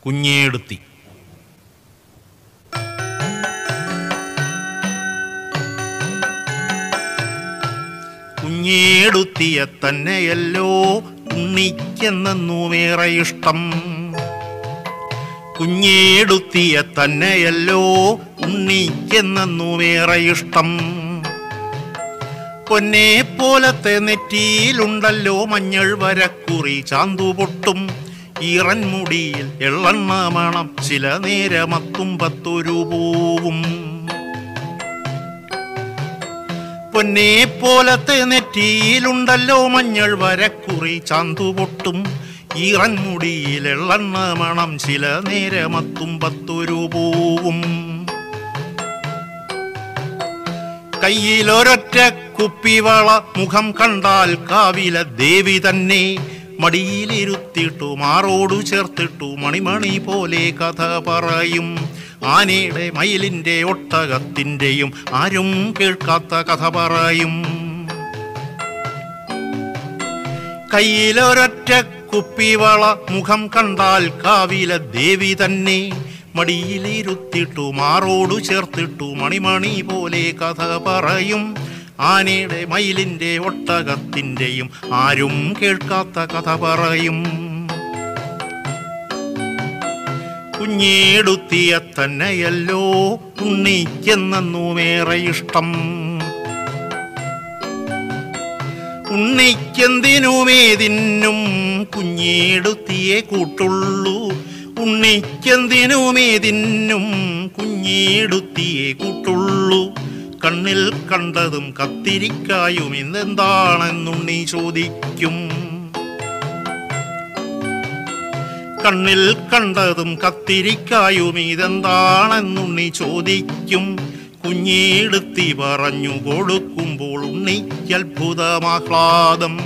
കുഞ്ഞേടുത്തി കുഞ്ഞേടുത്തിയെ തന്നെയല്ലോ ഉണ്ണിക്കെന്നൂമേറെ ഇഷ്ടം കുഞ്ഞേടുത്തിയെ തന്നെയല്ലോ ഉണ്ണിക്കെന്നൂമേറെ ഇഷ്ടം പൊന്നെ പോലത്തെ നെറ്റിയിലുണ്ടല്ലോ മഞ്ഞൾ വരക്കുറി ചാന്തു പൊട്ടും ഈറൻമുടിയിൽ എള്ളെണ്ണ മണം ചില നേരമത്തും പത്തൊരു പൂവും പൊന്നെ പോലത്തെ നെറ്റിയിലുണ്ടല്ലോ മഞ്ഞൾ വരക്കുറി ചാന്തു പൊട്ടും ഈറൻമുടിയിൽ എള്ളെണ്ണ മണം ചില നേരമത്തും പത്തൊരു പൂവും കയ്യിലൊരൊറ്റ കുപ്പിവള മുഖം കണ്ടാൽ കാവില ദേവി തന്നെ മടിയിലിരുത്തിട്ടു മാറോടു ചേർത്തിട്ടു മണിമണി പോലെ കഥ പറയും ആനയുടെ മയിലിന്റെ ഒട്ടകത്തിന്റെയും ആരും കേൾക്കാത്ത കഥ പറയും കയ്യിലൊരൊറ്റ കുപ്പിവള മുഖം കണ്ടാൽ കാവില ദേവി തന്നെ മടിയിലിരുത്തിട്ടു മാറോടു ചേർത്തിട്ടു മണിമണി പോലെ കഥ പറയും ആനയുടെ മയിലിന്റെ ഒട്ടകത്തിന്റെയും ആരും കേൾക്കാത്ത കഥ പറയും കുഞ്ഞേടുത്തിയ തന്നെയല്ലോ ഉണ്ണിക്കെന്നൂമേറെ ഇഷ്ടം ഉണ്ണിക്കെന്തിനുമേതിന്നും കുഞ്ഞേടുത്തിയെ കൂട്ടുള്ളൂ ഉണ്ണിക്കെന്തിനുമേതിന്നും കുഞ്ഞേടുത്തിയെ കൂട്ടുള്ളൂ കണ്ണിൽ കണ്ടതും കത്തിരിക്കായും ഇന്നെന്താണെന്നുണ്ണി ചോദിക്കും കണ്ണിൽ കണ്ടതും കത്തിരിക്കായും ഇതെന്താണെന്നുണ്ണി ചോദിക്കും കുഞ്ഞിടുത്തി പറഞ്ഞു കൊടുക്കുമ്പോൾ ഉണ്ണിക്ക് അത്ഭുതമാഹ്ലാദം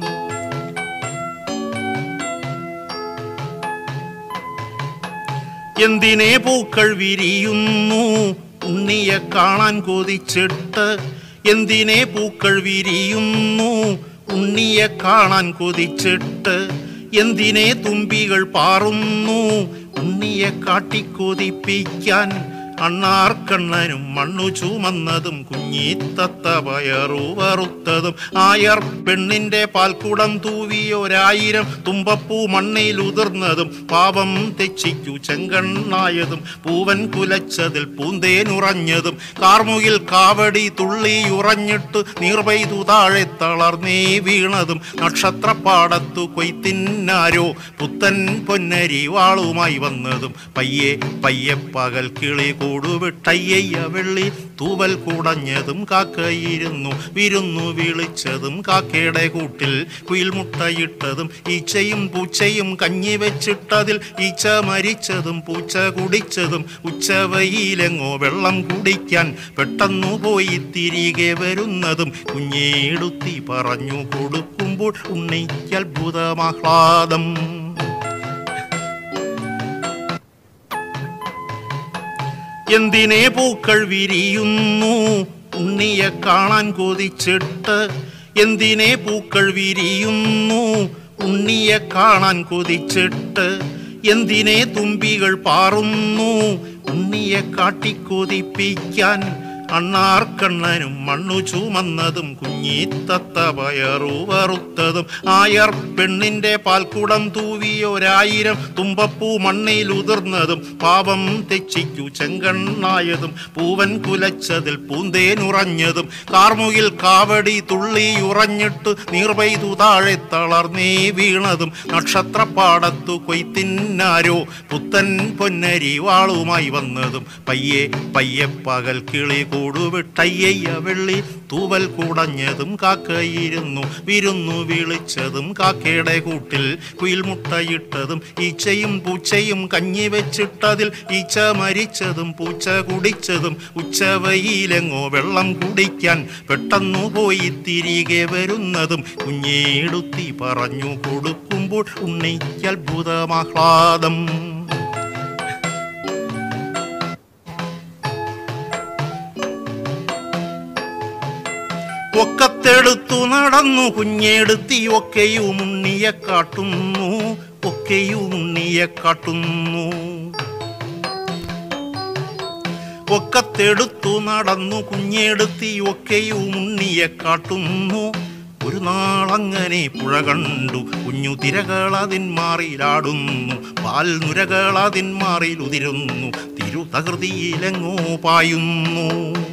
എന്തിനെ പൂക്കൾ വിരിയുന്നു ഉണ്ണിയെ കാണാൻ കൊതിച്ചിട്ട് എന്തിനെ പൂക്കൾ വിരിയുന്നു ഉണ്ണിയെ കാണാൻ കൊതിച്ചിട്ട് എന്തിനെ തുമ്പികൾ പാറുന്നു ഉണ്ണിയെ കാട്ടിക്കൊതിപ്പിക്കാൻ അണ്ണാർക്കണ്ണനും മണ്ണു ചുമന്നതും കുഞ്ഞിത്തത്ത പയറു വറുത്തതും ആയർ പെണ്ണിന്റെ പാൽക്കുടം തൂവിയൊരായിരം തുമ്പപ്പൂ മണ്ണിൽ ഉതിർന്നതും പാപം തെച്ചിക്കു ചെങ്കണ്ണായതും പൂവൻ കുലച്ചതിൽ പൂന്തേനുറഞ്ഞതും കാർമുകിൽ കാവടി തുള്ളിയുറഞ്ഞിട്ട് നീർവൈതു താഴെ തളർന്നേ വീണതും നക്ഷത്രപ്പാടത്തു കൊയ്ത്തിന്നാരോ പുത്തൻ പൊന്നരി വാളുമായി വന്നതും പയ്യെ പയ്യെ പകൽ കിളി കൂടുവിട്ടയ്യ വെള്ളി തൂവൽ കുടഞ്ഞതും കാക്കയിരുന്നു വിരുന്നു വിളിച്ചതും കാക്കയുടെ കൂട്ടിൽ കുയിൽ മുട്ടയിട്ടതും ഈച്ചയും പൂച്ചയും കഞ്ഞി വെച്ചിട്ടതിൽ ഈച്ച മരിച്ചതും പൂച്ച കുടിച്ചതും ഉച്ചവയിലെങ്ങോ വെള്ളം കുടിക്കാൻ പെട്ടെന്നു പോയി തിരികെ വരുന്നതും കുഞ്ഞേടുത്തി പറഞ്ഞു കൊടുക്കുമ്പോൾ ഉണ്ണിക്ക് അത്ഭുതമാഹ്ലാദം എന്തിനെ പൂക്കൾ വിരിയുന്നു ഉണ്ണിയെ കാണാൻ കൊതിച്ചിട്ട് എന്തിനെ പൂക്കൾ വിരിയുന്നു ഉണ്ണിയെ കാണാൻ കൊതിച്ചിട്ട് എന്തിനെ തുമ്പികൾ പാറുന്നു ഉണ്ണിയെ കാട്ടിക്കൊതിപ്പിക്കാൻ അണ്ണാർക്കണ്ണനും മണ്ണു ചുമന്നതും കുഞ്ഞിത്തത്ത പയറു വറുത്തതും ആയർ പെണ്ണിന്റെ പാൽക്കുടം തൂവിയൊരായിരം തുമ്പപ്പൂ മണ്ണിൽ ഉതിർന്നതും പാപം തെച്ചിക്കു ചെങ്കണ്ണായതും പൂവൻ കുലച്ചതിൽ പൂന്തേനുറഞ്ഞതും കാർമുകിൽ കാവടി തുള്ളിയുറഞ്ഞിട്ട് നീർവൈതു താഴെ തളർന്നേ വീണതും നക്ഷത്രപ്പാടത്തു കൊയ്ത്തിന്നാരോ പുത്തൻ പൊന്നരി വാളുമായി വന്നതും പയ്യെ പയ്യെ പകൽ കിളി കൂടുവിട്ടയ്യ വെള്ളി തൂവൽ കുടഞ്ഞതും കാക്കയിരുന്നു വിരുന്നു വിളിച്ചതും കാക്കയുടെ കൂട്ടിൽ കുയിൽ മുട്ടയിട്ടതും ഈച്ചയും പൂച്ചയും കഞ്ഞി വെച്ചിട്ടതിൽ ഈച്ച മരിച്ചതും പൂച്ച കുടിച്ചതും ഉച്ചവയിലെങ്ങോ വെള്ളം കുടിക്കാൻ പെട്ടെന്നു പോയി തിരികെ വരുന്നതും കുഞ്ഞേടുത്തി പറഞ്ഞു കൊടുക്കുമ്പോൾ ഉണ്ണിക്ക് അത്ഭുതമാഹ്ലാദം ഒക്കത്തെടുത്തു നടന്നു കുഞ്ഞെടുത്തി ഒക്കെയും ഉണ്ണിയെ കാട്ടുന്നു ഒക്കെയും ഉണ്ണിയെ കാട്ടുന്നു ഒക്കത്തെടുത്തു നടന്നു കുഞ്ഞെടുത്തി ഒക്കെയും ഉണ്ണിയെ കാട്ടുന്നു ഒരു നാളങ്ങനെ പുഴ കണ്ടു കുഞ്ഞു തിരകളതിൻ മാറിയിലാടുന്നു പാൽ നുരകളതിൻ മാറിയിൽ ഉതിരുന്നു തിരുതകൃതിയിലെങ്ങോ പായുന്നു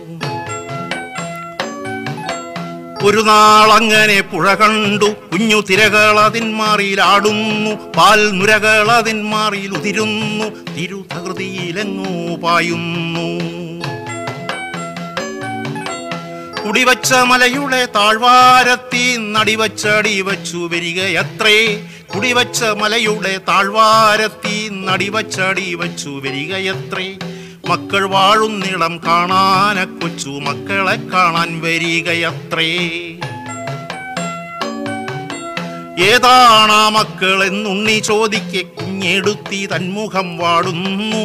ഒരു നാളങ്ങനെ പുഴ കണ്ടു കുഞ്ഞു തിരകൾ അതിന്മാറിയിലാടുന്നു പാൽ നുരകൾ അതിന്മാറിയിൽ ഉതിരുന്നു തിരുതകൃതിയിലെങ്ങോ പായുന്നു കുടിവച്ച മലയുടെ താഴ്വാരത്തി നടിവച്ചടി വച്ചു വരികയത്രേ കുടിവച്ച മലയുടെ താഴ്വാരത്തി നടിവച്ചടി വച്ചു വരികയത്രേ മക്കൾ വാഴുന്നിടം കാണാന കൊച്ചു മക്കളെ കാണാൻ വരികയത്രേ ഏതാണാ മക്കൾ എന്നുണ്ണി ചോദിക്കെ കുഞ്ഞെടുത്തി തന്മുഖം വാടുന്നു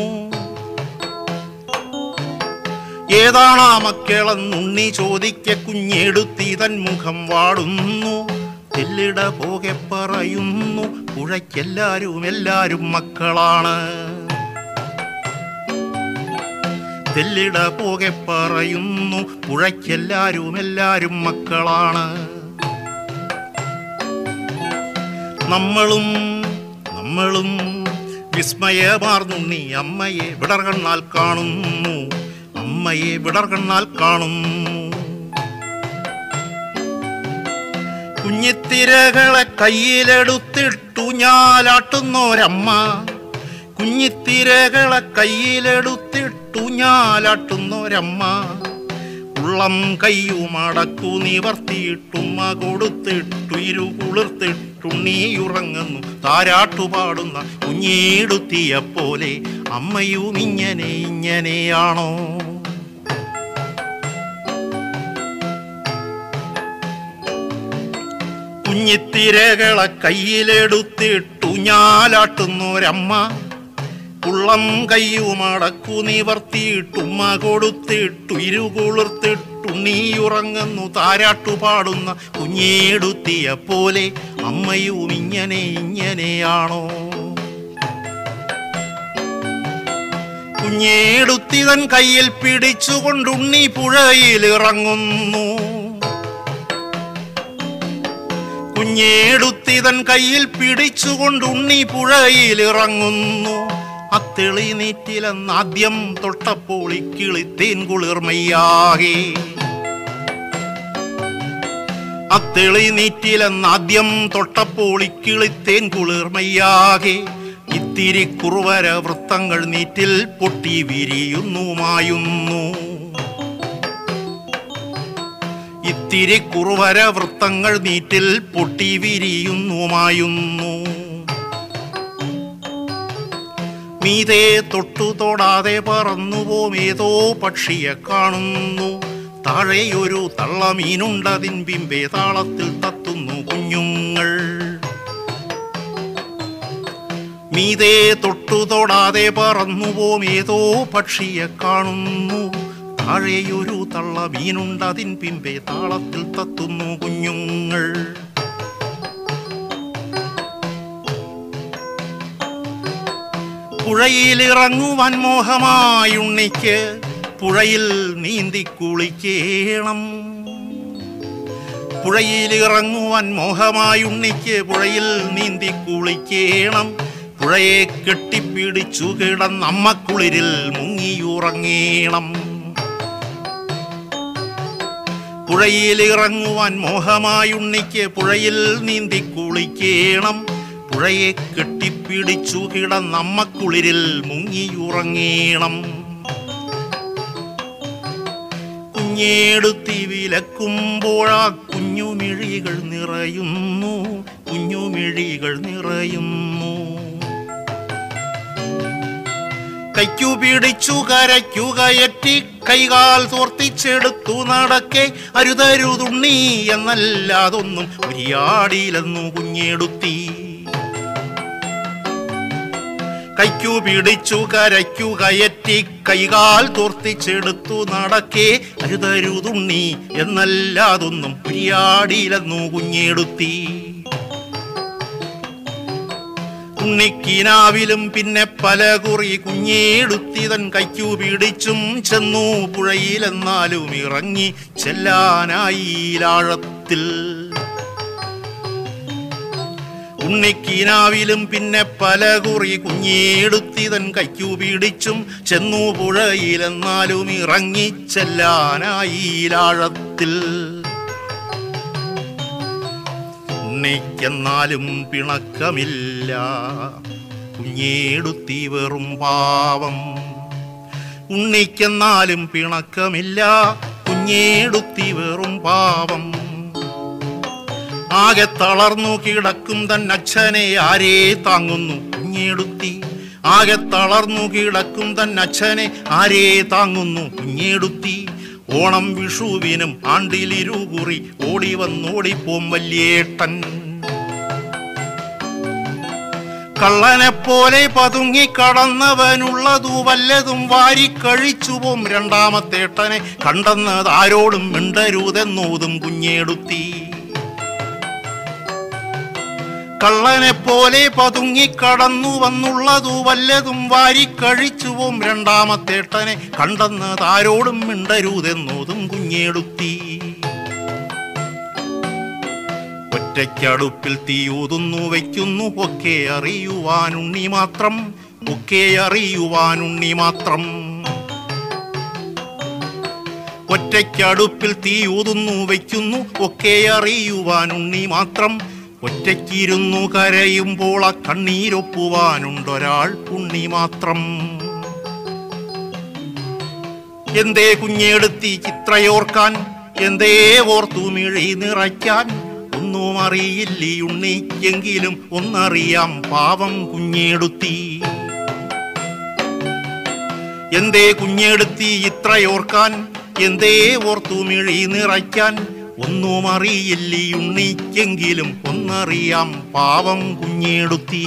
ഏതാണാ മക്കളെന്നുണ്ണി ചോദിക്കെ കുഞ്ഞെടുത്തി തന്മുഖം വാടുന്നു തെല്ലിട പോകെ പറയുന്നു പുഴയ്ക്കെല്ലാരും എല്ലാരും മക്കളാണ് തെല്ലിട പോകെ പറയുന്നു പുഴയ്ക്കെല്ലാരും എല്ലാരും മക്കളാണ് നമ്മളും നമ്മളും വിസ്മയമാർന്നുണ്ണി അമ്മയെ വിടർകണ്ണാൽ കാണുന്നു അമ്മയെ വിടർകണ്ണാൽ കാണുന്നു കുഞ്ഞിത്തിരകളെ കയ്യിലെടുത്തിട്ടു ഞാലാട്ടുന്നോരമ്മ കുഞ്ഞിത്തിരകളെ കയ്യിലെടുത്തിട്ടു ഞാലാട്ടുന്നോരമ്മ ഉള്ളം കയ്യുമടക്കു നിവർത്തിയിട്ടുമ്മ കൊടുത്തിട്ടു ഇരു കുളിർത്തിട്ടുണ്ണീയുറങ്ങുന്നു താരാട്ടുപാടുന്ന കുഞ്ഞീടുത്തിയ പോലെ അമ്മയും ഇങ്ങനെ ഇങ്ങനെയാണോ കുഞ്ഞിത്തിരകളെ കയ്യിലെടുത്തിട്ടു ഞാലാട്ടുന്നോരമ്മ ഉള്ളം കയ്യുമടക്കു നിവർത്തിയിട്ടുമ്മ കൊടുത്തിട്ടു ഇരുകുളിർത്തിട്ടു നീയുറങ്ങുന്നു താരാട്ടുപാടുന്ന കുഞ്ഞേടുത്തിയ പോലെ അമ്മയും ഇങ്ങനെ ഇങ്ങനെയാണോ കുഞ്ഞേടുത്തിതൻ കയ്യിൽ പിടിച്ചുകൊണ്ടുണ്ണി പുഴയിൽ ഇറങ്ങുന്നു കുഞ്ഞേടുത്തിതൻ കയ്യിൽ പിടിച്ചുകൊണ്ടുണ്ണി പുഴയിൽ ഇറങ്ങുന്നു അത്തെളി നീറ്റിലെന്ന് ആദ്യം തൊട്ടപ്പോൾ ഇക്കിളിത്തേൻ കുളിർമയ്യാകെ അത്തെളി നീറ്റിലെന്ന് ആദ്യം തൊട്ടപ്പോൾ ഇക്കിളിത്തേൻ കുളിർമയ്യാകെ ഇത്തിരി കുറുവര വൃത്തങ്ങൾ നീറ്റിൽ പൊട്ടി വിരിയുന്നു മായുന്നു ഇത്തിരി കുറുവര വൃത്തങ്ങൾ നീറ്റിൽ പൊട്ടി വിരിയുന്നു മായുന്നു മീതേ തൊട്ടു തൊടാതെ പറന്നുപോം ഏതോ പക്ഷിയെ കാണുന്നു താഴെയൊരു തള്ളമീനുണ്ടതിൻ ബിംബെ താളത്തിൽ തത്തുന്നു കുഞ്ഞുങ്ങൾ മീതേ തൊട്ടു തൊടാതെ പറന്നുപോം ഏതോ പക്ഷിയെ കാണുന്നു താഴെയൊരു തള്ള മീനുണ്ടതിൻ പിമ്പെ താളത്തിൽ തത്തുന്നു കുഞ്ഞുങ്ങൾ പുഴയിലിറങ്ങുവാൻ മോഹമായുണ്ണിക്ക് പുഴയിൽ നീന്തി കുളിക്കേണം പുഴയിലിറങ്ങുവാൻ മോഹമായുണ്ണിക്ക് പുഴയിൽ നീന്തി കുളിക്കേണം പുഴയെ കെട്ടിപ്പിടിച്ചു കിടന്നമ്മക്കുളിരിൽ മുങ്ങിയുറങ്ങേണം പുഴയിലിറങ്ങുവാൻ മോഹമായുണ്ണിക്ക് പുഴയിൽ നീന്തി കുളിക്കേണം പുഴയെ കെട്ടിപ്പിടിച്ചു കിടന്നമ്മക്കുളിരിൽ മുങ്ങിയുറങ്ങേണം കുഞ്ഞേടുത്തി വിലക്കുമ്പോഴാ കുഞ്ഞുമിഴികൾ നിറയുന്നു കുഞ്ഞുമിഴികൾ നിറയുന്നു കൈക്കു പിടിച്ചു കരയ്ക്കു കയറ്റി കൈകാൽ തോർത്തിച്ചെടുത്തു നടക്കെ അരുതരുതുണ്ണി എന്നല്ലാതൊന്നും ഉരിയാടിയിലെന്നു കുഞ്ഞെടുത്തി കൈക്കു പിടിച്ചു കരയ്ക്കു കയറ്റി കൈകാൽ തോർത്തിച്ചെടുത്തു നടക്കെ അരുതരുതുണ്ണി എന്നല്ലാതൊന്നും ഉരിയാടിയിലെന്നു കുഞ്ഞെടുത്തി ഉണ്ണിക്കിനാവിലും പിന്നെ പല കുറി കുഞ്ഞേടുത്തിതൻ കൈക്കു പിടിച്ചും ചെന്നു പുഴയിലെന്നാലും ഇറങ്ങി ചെല്ലാനായി ലാഴത്തിൽ ഉണ്ണിക്കിനാവിലും പിന്നെ പല കുറി കുഞ്ഞേടുത്തിതൻ കൈക്കു പിടിച്ചും ചെന്നു പുഴയിലെന്നാലും ഇറങ്ങി ചെല്ലാനായി ലാഴത്തിൽ ഉണ്ണിക്കെന്നാലും പിണക്കമില്ല കുഞ്ഞേടുത്തി വെറും പാവം ഉണ്ണിക്കെന്നാലും പിണക്കമില്ല കുഞ്ഞേടുത്തി വെറും പാവം ആകെ തളർന്നു കിടക്കും തൻ അച്ഛനെ ആരേ താങ്ങുന്നു കുഞ്ഞേടുത്തി ആകെ തളർന്നു കിടക്കും തൻ അച്ഛനെ ആരേ താങ്ങുന്നു കുഞ്ഞേടുത്തി ഓണം വിഷുവിനും ആണ്ടിലിരുകുറി ഓടി വന്നോടിപ്പോം വല്യേട്ടൻ കള്ളനെ പോലെ പതുങ്ങിക്കടന്നവനുള്ളതു വല്ലതും വാരിക്കഴിച്ചുപോം രണ്ടാമത്തേട്ടനെ കണ്ടെന്നത് ആരോടും മിണ്ടരുതെന്നോതും കുഞ്ഞേടുത്തി കള്ളനെ പോലെ പതുങ്ങിക്കടന്നു വന്നുള്ളതു വല്ലതും വാരിക്കഴിച്ചുപോം രണ്ടാമത്തേട്ടനെ കണ്ടെന്നത് ആരോടും മിണ്ടരുതെന്നോതും കുഞ്ഞേടുത്തി ഒറ്റയ്ക്കടുപ്പിൽ തീയൂതുന്നു വയ്ക്കുന്നു ഒക്കെ അറിയുവാനുണ്ണി മാത്രം ഒക്കെ അറിയുവാനുണ്ണി മാത്രം ഒറ്റയ്ക്കടുപ്പിൽ തീയൂതുന്നു വയ്ക്കുന്നു ഒക്കെ അറിയുവാനുണ്ണി മാത്രം ഒറ്റയ്ക്കിരുന്നു കരയുമ്പോൾ ആ കണ്ണീരൊപ്പുവാനുണ്ടൊരാൾ ഉണ്ണി മാത്രം എന്തേ കുഞ്ഞെടുത്തി ചിത്രയോർക്കാൻ എന്തേ ഓർത്തു മിഴി നിറയ്ക്കാൻ ഒന്നും അറിയില്ലീ ഉണ്ണിക്കെങ്കിലും ഒന്നറിയാം പാവം കുഞ്ഞെടുത്തി എന്തേ കുഞ്ഞെടുത്തി ഇത്രയോർക്കാൻ എന്തേ ഓർത്തു മിഴി നിറയ്ക്കാൻ ഒന്നും അറിയില്ലീ ഉണ്ണിക്കെങ്കിലും ഒന്നറിയാം പാവം കുഞ്ഞെടുത്തി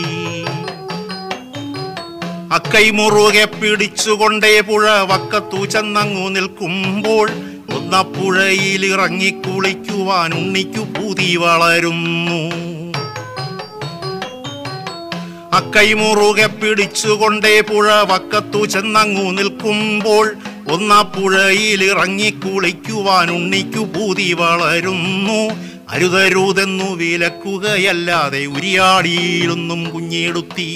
അക്കൈ മുറുകെ പിടിച്ചുകൊണ്ടേ പുഴ വക്കത്തു ചെന്നങ്ങു നിൽക്കുമ്പോൾ ഒന്ന പുഴയിൽ ഇറങ്ങി കുളിക്കുവാൻ ഉണ്ണിക്കു പൂതി വളരുന്നു അക്കൈ മുറുകെ പിടിച്ചുകൊണ്ടേ പുഴ വക്കത്തു ചെന്നങ്ങു നിൽക്കുമ്പോൾ ഒന്ന പുഴയിൽ ഇറങ്ങി കുളിക്കുവാൻ ഉണ്ണിക്കു പൂതി വളരുന്നു അരുതരുതെന്നു വിലക്കുകയല്ലാതെ ഉരിയാടിയിലൊന്നും കുഞ്ഞെടുത്തി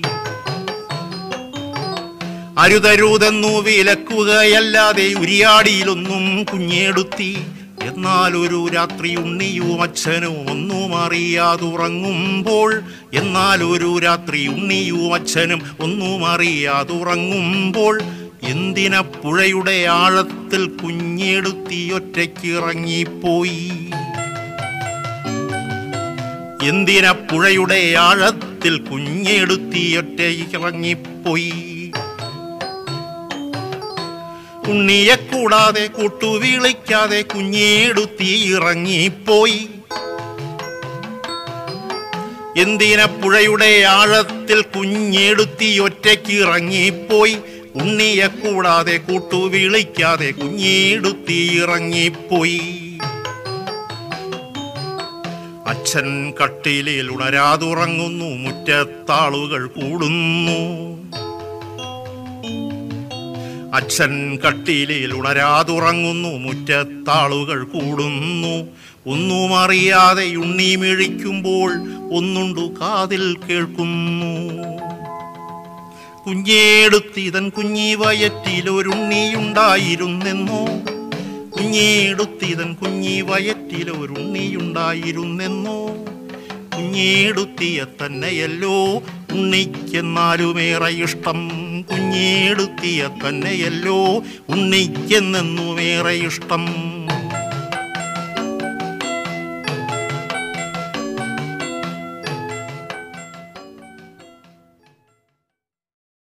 അരുതരുതെന്നു വിലക്കുകയല്ലാതെ ഉരിയാടിയിലൊന്നും കുഞ്ഞെടുത്തി എന്നാൽ ഒരു രാത്രി ഉണ്ണിയും അച്ഛനും ഒന്നും അറിയാതുറങ്ങുമ്പോൾ എന്നാൽ ഒരു രാത്രി ഉണ്ണിയും അച്ഛനും ഒന്നും അറിയാതുറങ്ങുമ്പോൾ എന്തിന പുഴയുടെ ആഴത്തിൽ കുഞ്ഞെടുത്തി ഒറ്റയ്ക്കിറങ്ങിപ്പോയി എന്തിന പുഴയുടെ ആഴത്തിൽ കുഞ്ഞെടുത്തി ഒറ്റയ്ക്കിറങ്ങിപ്പോയി ഉണ്ണിയെ കൂടാതെ കൂട്ടുവിളിക്കാതെ കുഞ്ഞേടുത്തി ഇറങ്ങിപ്പോയി എന്തിന പുഴയുടെ ആഴത്തിൽ കുഞ്ഞെടുത്തി ഒറ്റയ്ക്ക് ഇറങ്ങിപ്പോയി ഉണ്ണിയെ കൂടാതെ കൂട്ടുവിളിക്കാതെ കുഞ്ഞെടുത്തി ഇറങ്ങിപ്പോയി അച്ഛൻ കട്ടിലിൽ ഉണരാതുറങ്ങുന്നു മുറ്റത്താളുകൾ കൂടുന്നു അച്ഛൻ കട്ടിലിൽ ഉണരാതുറങ്ങുന്നു മുറ്റത്താളുകൾ കൂടുന്നു ഒന്നും അറിയാതെ ഉണ്ണി മിഴിക്കുമ്പോൾ ഒന്നുണ്ടു കാതിൽ കേൾക്കുന്നു കുഞ്ഞേടുത്തിതൻ കുഞ്ഞി വയറ്റിലൊരുണ്ണിയുണ്ടായിരുന്നെന്നോ കുഞ്ഞേടുത്തിതൻ കുഞ്ഞി വയറ്റിലൊരുണ്ണിയുണ്ടായിരുന്നെന്നോ കുഞ്ഞേടുത്തിയെ തന്നെയല്ലോ ഉണ്ണിക്കെന്നാലുമേറെ ഇഷ്ടം കുഞ്ഞേടുത്തിയെ തന്നെയല്ലോ ഉണ്ണിക്കെന്നെന്നുമേറെ ഇഷ്ടം